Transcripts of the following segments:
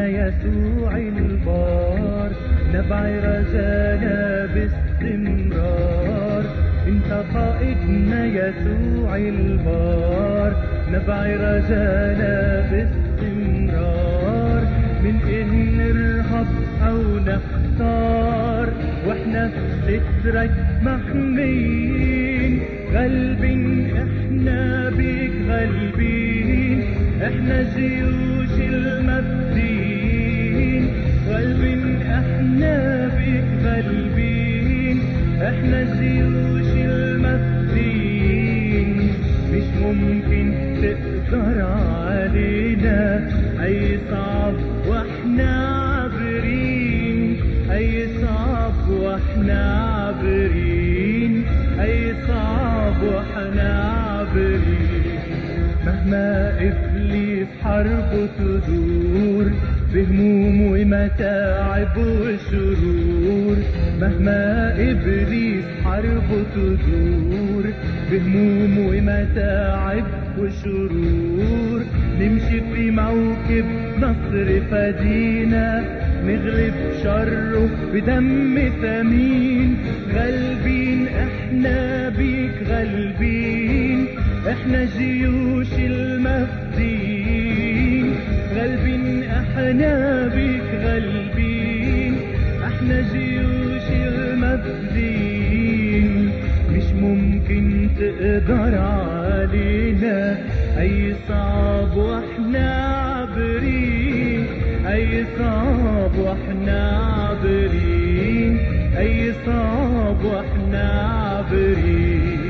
يسوع البار نبع رجانا باستمرار انت قائدنا يسوع البار نبع رجانا باستمرار من ايه نرهب او نختار واحنا في سترك محميين غالبين احنا بيك غالبين احنا جيوش المفدين غالبين احنا بيك غالبين احنا جيوش المفدين مش ممكن تقدر علينا اي صعب واحنا عابرين اي صعب واحنا عابرين اي صعب واحنا عابرين مهما ابليس حربه تدور بهموم ومتاعب وشرور مهما ابليس حربه تدور بهموم ومتاعب وشرور نمشي في موكب نصر فدينا نغلب شره بدم ثمين غالبين احنا بيك غالبين احنا جيوش المفدين غالبين احنا بيك غالبين احنا جيوش المفدين مش ممكن تقدر علينا اي صعب واحنا عابرين اي صعب واحنا عابرين اي صعب واحنا عابرين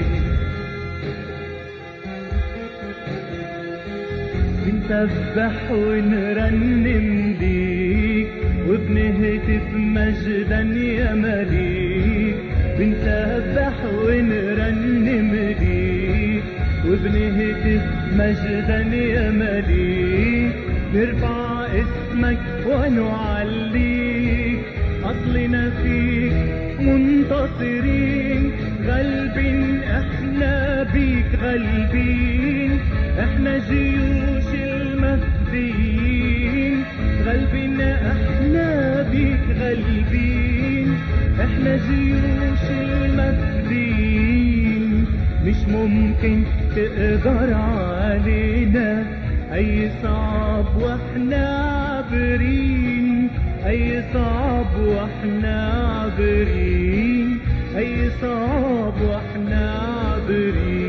بنسبح ونرنم ليك وبنهتف مجدا يا مليك بنسبح ونرنم ليك وبنهتف مجدا يا مليك نرفع اسمك ونعليك أصلنا فيك منتصرين غالبين احنا بيك غالبين احنا جيوش المفديين غالبين احنا بيك غالبين احنا جيوش المفديين مش ممكن تقدر علينا اي صعب واحنا عابرين اي صعب واحنا عابرين اي صعب واحنا عابرين